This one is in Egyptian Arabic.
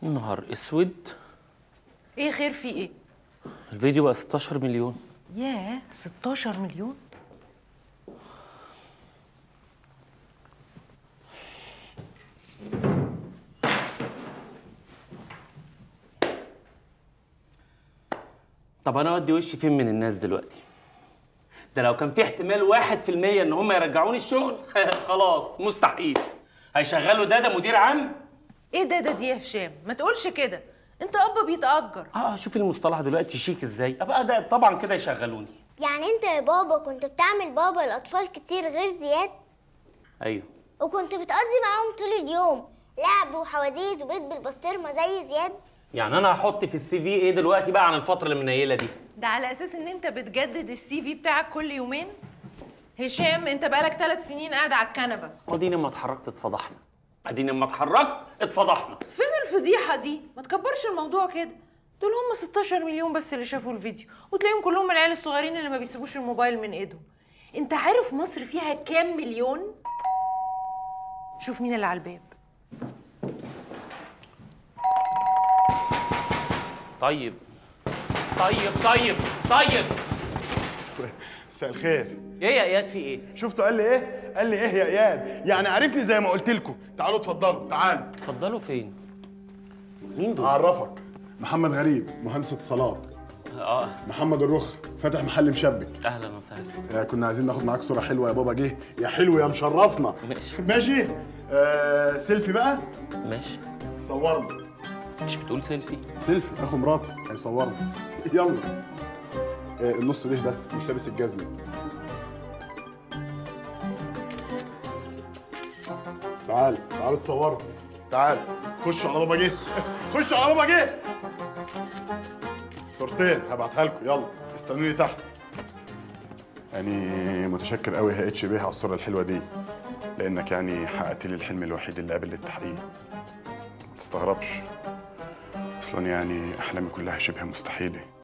نهار اسود ايه خير في ايه الفيديو بقى 16 مليون ياه 16 مليون طب انا اودي وشي فين من الناس دلوقتي ده لو كان في احتمال واحد في المية ان هم يرجعوني الشغل خلاص مستحيل هيشغلوا ده ده مدير عام ايه ده ده دي يا هشام ما تقولش كده انت اب بيتأجر اه شوفي المصطلح دلوقتي شيك ازاي ابقى ده طبعا كده يشغلوني يعني انت يا بابا كنت بتعمل بابا الاطفال كتير غير زياد ايوه وكنت بتقضي معاهم طول اليوم لعب وحواديت وبيت بالبسطرمه زي زياد يعني انا هحط في السي في ايه دلوقتي بقى عن الفتره المنيله دي ده على اساس ان انت بتجدد السي في بتاعك كل يومين هشام انت بقالك ثلاث سنين قاعد على الكنبه اديني لما اتحركت اتفضحنا اديني لما اتحركت اتفضحنا فين الفضيحه دي ما تكبرش الموضوع كده دول هم 16 مليون بس اللي شافوا الفيديو وتلاقيهم كلهم العيال الصغيرين اللي ما بيسيبوش الموبايل من ايدهم انت عارف مصر فيها كام مليون شوف مين اللي على الباب طيب طيب طيب طيب مساء الخير ايه يا اياد في ايه شفتوا قال لي ايه قال لي ايه يا اياد يعني عرفني زي ما قلت لكم تعالوا اتفضلوا تعالوا اتفضلوا فين مين دول اعرفك محمد غريب مهندس اتصالات اه محمد الرخ فاتح محل مشبك اهلا وسهلا آه كنا عايزين ناخد معاك صوره حلوه يا بابا جه يا حلو يا مشرفنا ماشي. ماشي آه سيلفي بقى ماشي صورنا مش بتقول سيلفي سيلفي اخو مراتي هيصورنا يلا آه النص ده بس مش لابس الجزمه تعال تعالوا تصوروا تعال خشوا على بابا جه خشوا على بابا جه صورتين هبعتها لكم يلا استنوني تحت يعني متشكر قوي يا اتش بيه على الصوره الحلوه دي لانك يعني حققت لي الحلم الوحيد اللي قابل للتحقيق ما تستغربش اصلا يعني احلامي كلها شبه مستحيله